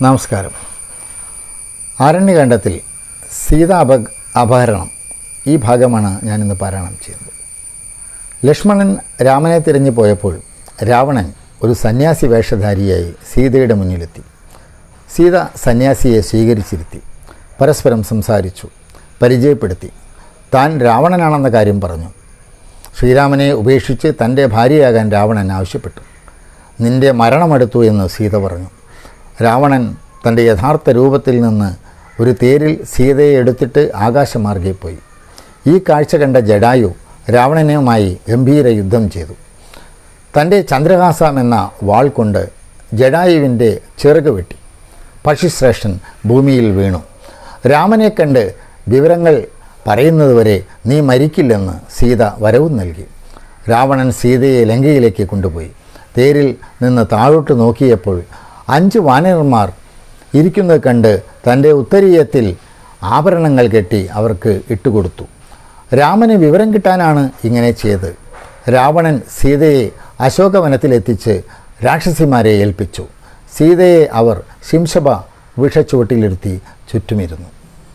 നമസ്കാരം ആരണ്യകാണ്ഡത്തിൽ സീതാ അപ അപഹരണം ഈ ഭാഗമാണ് ഞാനിന്ന് പാരായണം ചെയ്യുന്നത് ലക്ഷ്മണൻ രാമനെ തിരഞ്ഞു പോയപ്പോൾ രാവണൻ ഒരു സന്യാസി വേഷധാരിയായി സീതയുടെ മുന്നിലെത്തി സീത സന്യാസിയെ സ്വീകരിച്ചിരുത്തി പരസ്പരം സംസാരിച്ചു പരിചയപ്പെടുത്തി താൻ രാവണനാണെന്ന കാര്യം പറഞ്ഞു ശ്രീരാമനെ ഉപേക്ഷിച്ച് തൻ്റെ ഭാര്യയാകാൻ രാവണൻ ആവശ്യപ്പെട്ടു നിന്റെ മരണമെടുത്തു എന്ന് സീത പറഞ്ഞു രാവണൻ തൻ്റെ യഥാർത്ഥ രൂപത്തിൽ നിന്ന് ഒരു തേരിൽ സീതയെ എടുത്തിട്ട് ആകാശമാർഗെ പോയി ഈ കാഴ്ച കണ്ട ജഡായു രാവണനുമായി ഗംഭീര യുദ്ധം ചെയ്തു തൻ്റെ ചന്ദ്രഹാസം എന്ന വാൾ കൊണ്ട് ജഡായുവിൻ്റെ ചിറക് വെട്ടി പക്ഷിശ്രേഷ്ഠൻ ഭൂമിയിൽ വീണു രാമനെ കണ്ട് വിവരങ്ങൾ പറയുന്നതുവരെ നീ മരിക്കില്ലെന്ന് സീത വരവും നൽകി രാവണൻ സീതയെ ലങ്കയിലേക്ക് കൊണ്ടുപോയി തേരിൽ നിന്ന് താഴോട്ട് നോക്കിയപ്പോൾ അഞ്ച് വാനരന്മാർ ഇരിക്കുന്നത് കണ്ട് തൻ്റെ ഉത്തരീയത്തിൽ ആഭരണങ്ങൾ കെട്ടി അവർക്ക് ഇട്ടുകൊടുത്തു രാമന് വിവരം കിട്ടാനാണ് ഇങ്ങനെ ചെയ്തത് രാവണൻ സീതയെ അശോകവനത്തിലെത്തിച്ച് രാക്ഷസിമാരെ ഏൽപ്പിച്ചു സീതയെ അവർ ശിംശഭ വിഷച്ചുവട്ടിലിരുത്തി ചുറ്റുമിരുന്നു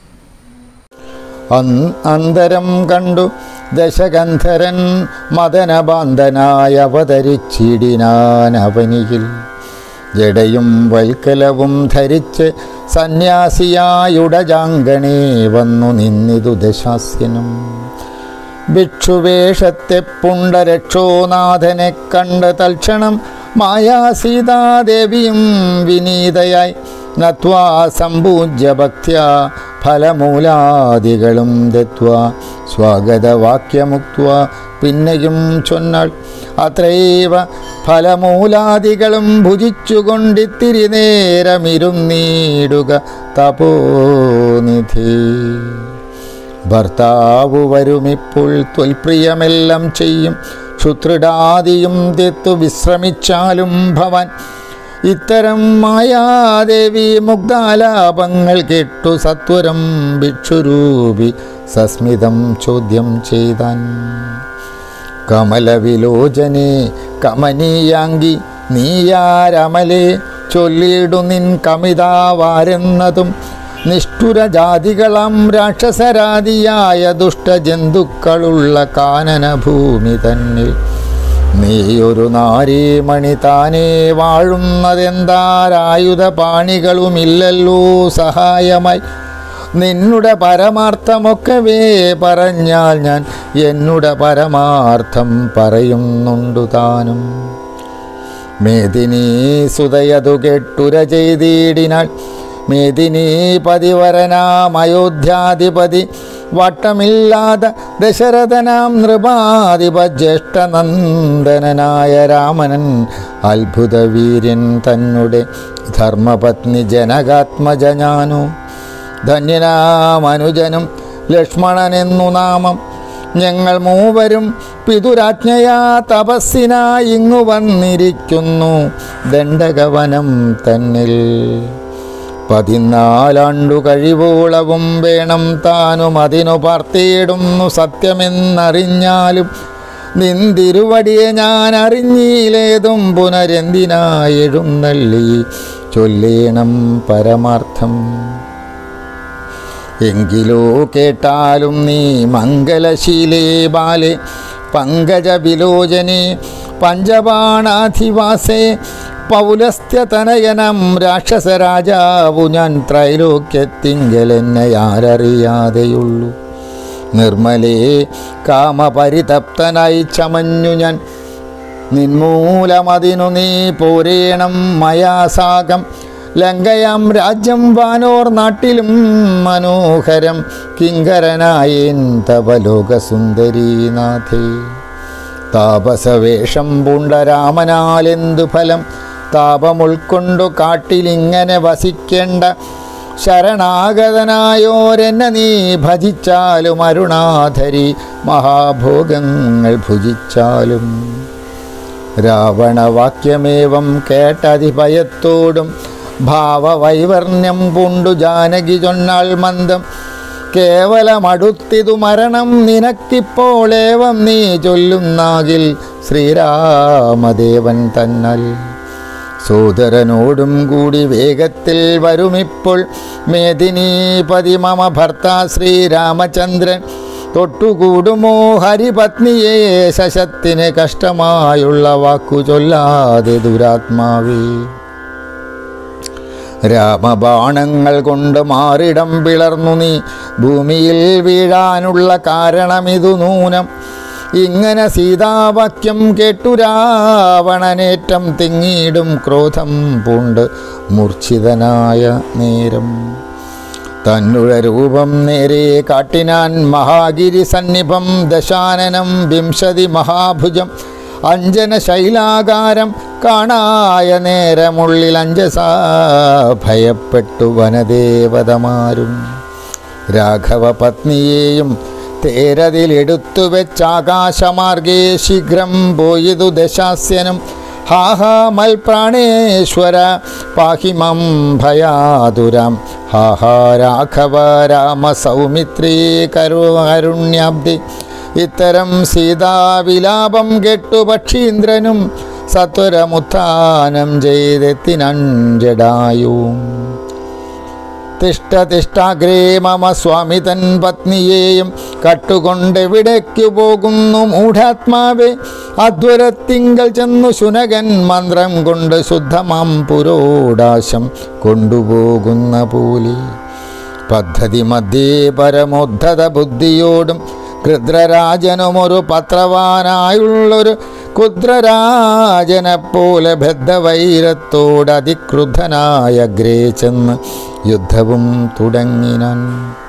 അൻ- അന്തരം കണ്ടു ദശകന്ധരൻ മദനബാന്ധനായ അവതരിച്ചിടിനാൻ അവനിയിൽ ജടയും വൽക്കലവും ധരിച്ച് സന്യാസിയായുടജാങ്കണേ വന്നു നിന്നിതു ദശാസ്യനും ഭിക്ഷുവേഷത്തെ പുണ്ടരക്ഷോനാഥനെ കണ്ട് തൽക്ഷണം മായാസീതാദേവിയും വിനീതയായി നത്വാ സമ്പൂജ്യ ഭക്ത്യ ഫലമൂലാദികളും ദത്വാ സ്വാഗതവാക്യമുക്ത പിന്നെയും ചൊന്നാൾ അത്രൈവ ഫലമൂലാദികളും ഭുജിച്ചുകൊണ്ടിത്തിരി നേരമിരുന്നീടുക തപോനിധി ഭർത്താവ് വരുമിപ്പോൾ ത്വൽപ്രിയമെല്ലാം ചെയ്യും ക്ഷുത്രിടാദിയും തെത്തു വിശ്രമിച്ചാലും ഭവാൻ ഇത്തരം മായാദേവി മുഗ്ധാലാപങ്ങൾ കേട്ടു സത്വരം ഭിക്ഷുരൂപി സസ്മിതം ചോദ്യം ചെയ്താൻ കമലവിലോചനെ കമനീയാങ്കി നീയാരമലെ ചൊല്ലിയിടു നിൻ കമിതാവാരെന്നതും നിഷ്ഠുരജാതികളാം രാക്ഷസരാതിയായ ദുഷ്ടജന്തുക്കളുള്ള കാനനഭൂമി തന്നിൽ നീയൊരു നാരീമണി താനേ വാഴുന്നതെന്താരായുധ പാണികളുമില്ലല്ലോ സഹായമായി നിന്നുടെ പരമാർത്ഥമൊക്കവേ പറഞ്ഞാൽ ഞാൻ എന്നുടെ പരമാർത്ഥം പറയുന്നുണ്ടു താനും മേദിനി സുതയതു കെട്ടുര ചെയ്തിടിനാൾ മേദിനി പതിവരനാം അയോധ്യാധിപതി വട്ടമില്ലാതെ ദശരഥനാം നൃപാധിപ ജ്യേഷ്ഠനന്ദനായ രാമനൻ അത്ഭുത വീര്യൻ തന്നെ ധർമ്മപത്നി ജനകാത്മജ ഞാനു ധന്യനാമനുജനും ലക്ഷ്മണനെന്നു നാമം ഞങ്ങൾ മൂവരും പിതുരാജ്ഞയാ തപസ്സിനായി ഇങ്ങു വന്നിരിക്കുന്നു ദണ്ഡകവനം തന്നിൽ പതിനാലാണ്ടു കഴിവോളവും വേണം താനും അതിനു പാർത്തിയിടുന്നു സത്യമെന്നറിഞ്ഞാലും നിന്തിരുവടിയെ ഞാൻ അറിഞ്ഞിലേതും പുനരെന്തിനായെഴുന്നള്ളി ചൊല്ലേണം പരമാർത്ഥം എങ്കിലോ കേട്ടാലും നീ മംഗലശീലേ ബാലെ പങ്കജവിലോചനെ പഞ്ചബാണാധിവാസേ പൗലസ്ത്യതനയനം രാക്ഷസരാജാവു ഞാൻ ത്രൈലോക്യത്തിങ്കലെന്നെ ആരറിയാതെയുള്ളൂ നിർമ്മലേ കാമപരിതപ്തനായി ചമഞ്ഞു ഞാൻ നിന്മൂലമതിനു നീ പോരേണം മയാസാകം ലങ്കയാം രാജ്യം വാനോർ നാട്ടിലും മനോഹരം കിങ്കരനായേൻ തവ ലോകസുന്ദരീനാഥേ താപസവേഷം പൂണ്ട രാമനാലെന്തു ഫലം താപമുൾക്കൊണ്ടു കാട്ടിലിങ്ങനെ വസിക്കേണ്ട ശരണാഗതനായോരെന്നെ നീ ഭജിച്ചാലും അരുണാധരി മഹാഭോഗങ്ങൾ ഭുജിച്ചാലും രാവണവാക്യമേവം കേട്ടതിഭയത്തോടും ഭാവവൈവർണ്യം പൂണ്ടു ജാനകി ചൊന്നാൾ മന്ദം കേവലമടുത്തിതു മരണം നിനക്കിപ്പോളേവം നീ ചൊല്ലുന്നാകിൽ ശ്രീരാമദേവൻ തന്നൽ സോദരനോടും കൂടി വേഗത്തിൽ വരുമിപ്പോൾ മേദിനീപതി മമ ഭർത്താ ശ്രീരാമചന്ദ്രൻ തൊട്ടുകൂടുമോ ഹരിപത്നിയെ ശശത്തിന് കഷ്ടമായുള്ള വാക്കു ചൊല്ലാതെ ദുരാത്മാവേ രാമബാണങ്ങൾ കൊണ്ട് മാറിടം പിളർന്നു നീ ഭൂമിയിൽ വീഴാനുള്ള കാരണമിതു നൂനം ഇങ്ങനെ സീതാവാക്യം കേട്ടു രാവണനേറ്റം തിങ്ങിയിടും ക്രോധം പൂണ്ട് മൂർച്ഛിതനായ നേരം തന്നുടെ രൂപം നേരെ കാട്ടിനാൻ മഹാഗിരി സന്നിഭം ദശാനനം വിംശതി മഹാഭുജം അഞ്ജന ശൈലാകാരം കാണായ നേരമുള്ളിൽ അഞ്ജസ ഭയപ്പെട്ടു വനദേവതമാരും രാഘവ പത്നിയെയും തേരതിലെടുത്തു വെച്ചാകാശമാർഗേ ശീഘ്രം പോയതു ദശാസ്യനും ഹാഹാ മൽ പ്രാണേശ്വര പാഹിമം ഭയാതുരാം ഹാഹാ രാഘവ രാമ സൗമിത്രേ കരു കരുണ്യാബ്ദി ഇത്തരം സീതാവിലാപം കെട്ടു പക്ഷീന്ദ്രനും സത്വരമുത്ഥാനം ചെയ്തെത്തിനഞ്ചടായും തിഷ്ടതിഷ്ടാഗ്രേ മമ സ്വാമി തൻ പത്നിയെയും കട്ടുകൊണ്ടെവിടേക്കു പോകുന്നു മൂഢാത്മാവേ അധ്വരത്തിങ്കൽ ചെന്നു ശുനകൻ മന്ത്രം കൊണ്ട് ശുദ്ധമാം പുരോടാശം കൊണ്ടുപോകുന്ന പോലെ പദ്ധതി മധ്യേ പരമോദ്ധത ബുദ്ധിയോടും കൃദ്രരാജനുമൊരു പത്രവാനായുള്ളൊരു കുദ്രരാജനെപ്പോലെ ബദ്ധവൈരത്തോട് അതിക്രുദ്ധനായ അഗ്രേ ചെന്ന് യുദ്ധവും തുടങ്ങിനാൻ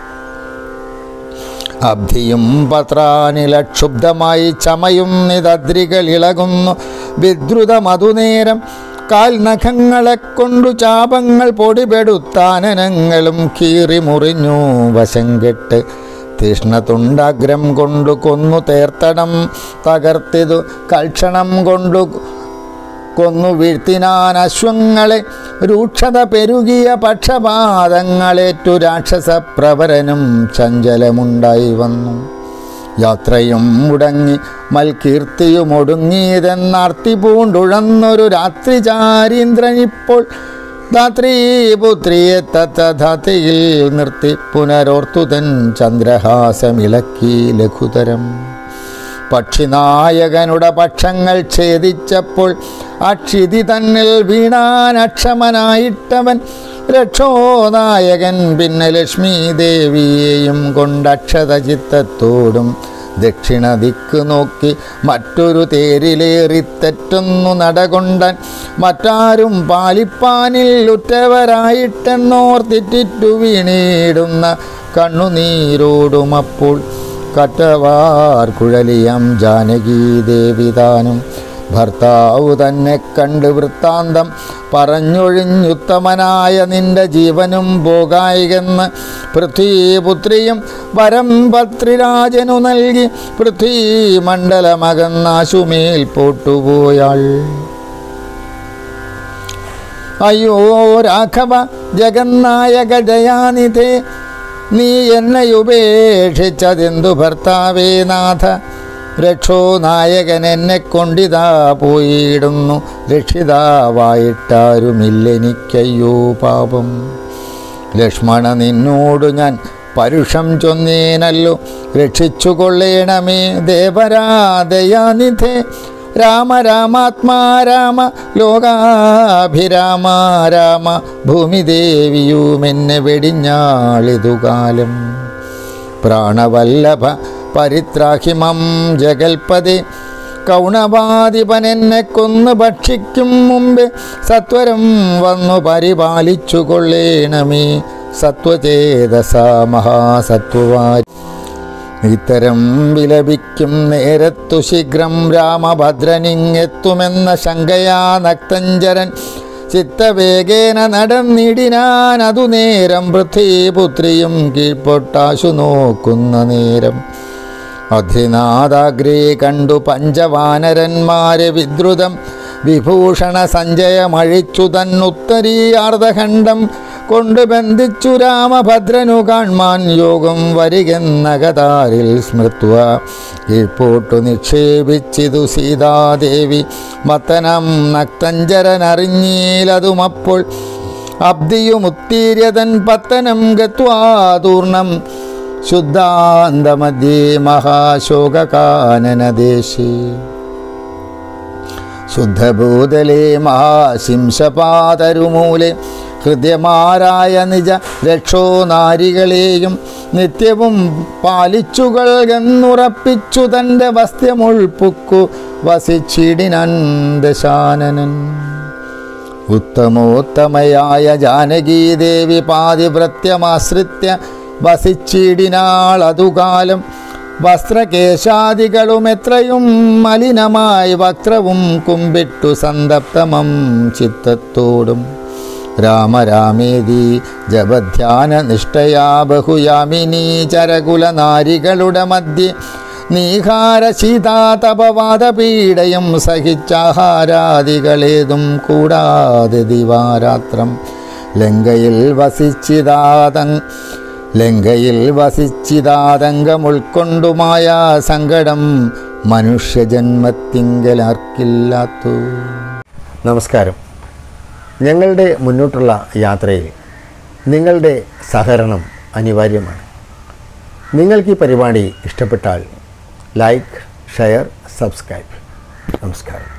അബ്ധിയും പത്രാനിലക്ഷുബ്ധമായി ചമയും നിതദ്രികൾ ഇളകുന്നു വിദ്രുത മധുനേരം കാൽനഖങ്ങളെ കൊണ്ടു ചാപങ്ങൾ പൊടിപെടുത്താനനങ്ങളും കീറി മുറിഞ്ഞു വശം കെട്ട് തീഷ്ണതുണ്ടാഗ്രം കൊണ്ടു കൊന്നു തേർത്തടം തകർത്തിതു കൽക്ഷണം കൊണ്ടു കൊന്നു വീഴ്ത്തിനാൻ അശ്വങ്ങളെ രൂക്ഷത പെരുകിയ പക്ഷപാതങ്ങളേറ്റു രാക്ഷസപ്രവരനും ചഞ്ചലമുണ്ടായി വന്നു യാത്രയും മുടങ്ങി മൽകീർത്തിയുമൊടുങ്ങിയതെന്നർത്തി പൂണ്ടുഴന്നൊരു രാത്രി ചാരീന്ദ്രനിപ്പോൾ ധാത്രീപുത്രിയെ തത്തധാത്തിയിൽ നിർത്തി പുനരോർത്തുതൻ ചന്ദ്രഹാസമിളക്കി ലഘുതരം പക്ഷിനായകനുടെ പക്ഷങ്ങൾ ഛേദിച്ചപ്പോൾ അക്ഷിതി തന്നിൽ വീണാൻ അക്ഷമനായിട്ടവൻ രക്ഷോനായകൻ പിന്നെ ലക്ഷ്മി ദേവിയെയും കൊണ്ടക്ഷത ചിത്തത്തോടും ദക്ഷിണ ദിക്ക് നോക്കി മറ്റൊരു തേരിലേറി തെറ്റുന്നു നടകൊണ്ടാൻ മറ്റാരും പാലിപ്പാനിൽ ഉറ്റവരായിട്ടെന്നോർത്തിറ്റിറ്റു വീണിടുന്ന കണ്ണുനീരോടുമപ്പോൾ കറ്റവാർ കുഴലിയം ജാനകീ ദേവിതാനും ഭർത്താവ് തന്നെ കണ്ട് വൃത്താന്തം പറഞ്ഞൊഴിഞ്ഞുത്തമനായ നിന്റെ ജീവനും പോകായികെന്ന് പൃഥ്വീപുത്രിയും വരം പത്രിരാജനു നൽകി പൃഥ്വീമണ്ഡലമകന്നാശുമേൽ പോട്ടുപോയാൾ അയ്യോ രാഘവ ജഗന്നായക ജയാനിധേ നീ എന്നെ ഉപേക്ഷിച്ചതെന്തു ഭർത്താവേ നാഥ രക്ഷോ നായകൻ എന്നെ കൊണ്ടിതാ പോയിടുന്നു രക്ഷിതാവായിട്ടാരുമില്ലെനിക്കയ്യോ പാപം ലക്ഷ്മണ നിന്നോട് ഞാൻ പരുഷം ചൊന്നേനല്ലോ രക്ഷിച്ചുകൊള്ളേണമേ ദേവരാദയാനിധേ രാമ രാമാത്മാ രാമ ലോകാഭിരാമ രാമ ഭൂമിദേവിയുമെന്നെ വെടിഞ്ഞാളിതുകാലം പ്രാണവല്ലഭ പരിത്രാഹിമം ജഗൽപതി കൗണവാദിപനെന്നെ കൊന്നു ഭക്ഷിക്കും മുമ്പ് സത്വരം വന്നു പരിപാലിച്ചു കൊള്ളേണമേ സത്വചേതസ മഹാസത്വവാരി ഇത്തരം വിലപിക്കും നേരത്തു ശീഘ്രം രാമഭദ്രനിങ്ങെത്തുമെന്ന ശങ്കയാ നക്തഞ്ചരൻ ചിത്തവേഗേന നടന്നിടിനാൻ അതു നേരം പൃഥ്വീപുത്രിയും കീഴ്പൊട്ടാശു നോക്കുന്ന നേരം അധിനാഥാഗ്രേ കണ്ടു പഞ്ചവാനരന്മാരെ വിദ്രുതം വിഭൂഷണ സഞ്ജയമഴിച്ചു തന്നുത്തരീയാർദ്ധഖണ്ഡം കൊണ്ട് ബന്ധിച്ചു രാമഭദ്രനു കാൺമാൻ യോഗം വരികെന്നകതാരിൽ സ്മൃത്വ കീഴ്പോട്ടു നിക്ഷേപിച്ചിതു സീതാദേവി മത്തനം നക്തഞ്ചരനറിഞ്ഞീലതുമപ്പോൾ അബ്ദിയുമുത്തീര്യതൻ പത്തനം ഗത്വാതൂർണം ശുദ്ധാന്തമധ്യേ മഹാശോകകാനനദേശേ ശുദ്ധഭൂതലേ മഹാശിംശപാതരുമൂലെ ഹൃദ്യമാരായ നിജ രക്ഷോ നാരികളെയും നിത്യവും പാലിച്ചുകൾ എന്നുറപ്പിച്ചു തൻ്റെ വസ്ത്യമുൾപ്പുക്കു വസിച്ചിടിനൻ ദശാനനൻ ഉത്തമോത്തമയായ ജാനകീദേവി പാതിവൃത്യമാശ്രിത്യ വസിച്ചിടിനാൾ അതുകാലം വസ്ത്രകേശാദികളും എത്രയും മലിനമായി വക്രവും കുമ്പിട്ടു സന്തപ്തമം ചിത്തത്തോടും രാമരാമേതി ജപധ്യാന നിഷ്ഠയാ ബഹുയാമിനി ചരകുല നാരികളുടെ മധ്യേ നീഹാര ശീതാതപവാദപീഡയും സഹിച്ചാഹാരാദികളേതും കൂടാതെ ദിവാരാത്രം ലങ്കയിൽ വസിച്ചിതാതങ് ലങ്കയിൽ വസിച്ചിതാതങ്കം ഉൾക്കൊണ്ടുമായ സങ്കടം മനുഷ്യജന്മത്തിങ്കലാർക്കില്ലാത്തു നമസ്കാരം ഞങ്ങളുടെ മുന്നോട്ടുള്ള യാത്രയിൽ നിങ്ങളുടെ സഹകരണം അനിവാര്യമാണ് നിങ്ങൾക്ക് ഈ പരിപാടി ഇഷ്ടപ്പെട്ടാൽ ലൈക്ക് ഷെയർ സബ്സ്ക്രൈബ് നമസ്കാരം